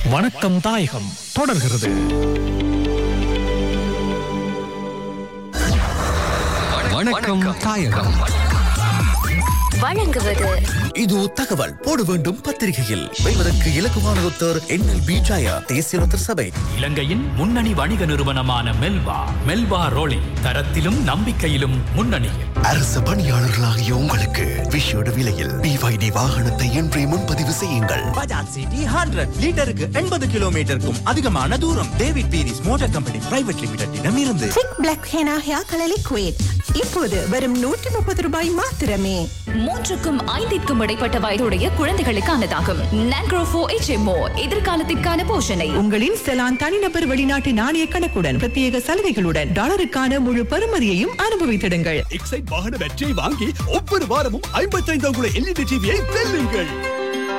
வணக்கம் தாயகம் தொடர்கிறது வணக்கம் தாயகம் வழங்குவது இது தகவல் போட வேண்டும் பத்திரிகையில் வெல்வதற்கு இலக்குவான ஒருத்தர் என்எல் பீஜாயா தேசிய ஒருத்தர் சபை இலங்கையின் முன்னணி வணிக நிறுவனமான மெல்வா மெல்வா ரோலி தரத்திலும் நம்பிக்கையிலும் முன்னணி அரசு பணியாளர்களாகிய உங்களுக்கு விஷயோட விலையில் பிவைடி வாகனத்தை இன்றே முன்பதிவு செய்யுங்கள் பஜாஜ் சிட்டி ஹண்ட்ரட் லிட்டருக்கு எண்பது கிலோமீட்டருக்கும் அதிகமான தூரம் David Pieris motor company private லிமிடெடிடம் இருந்து thick black henna hair colour liquid இப்போது வெறும் நூற்றி முப்பது ரூபாய் மாத்திரமே மூன்றுக்கும் ஐந்திற்கும் இடைப்பட்ட வயதுடைய குழந்தைகளுக்கானதாகும் நான்க்ரோஃபோ HMO எதிர்காலத்திற்கான போஷணை உங்களின் செலான் தனிநபர் வெளிநாட்டு நாணய கணக்குடன் பிரத்யேக சலுகைகளுடன் டாலருக்கான முழு பெறுமதியையும் அனுபவித்திடுங்கள் எக்ஸைட் வாகன வெற்றியை வாங்கி ஒவ்வொரு வாரமும் ஐம்பத்தைந்து அங்குல எல்இடி டிவியை வெல்லுங்கள்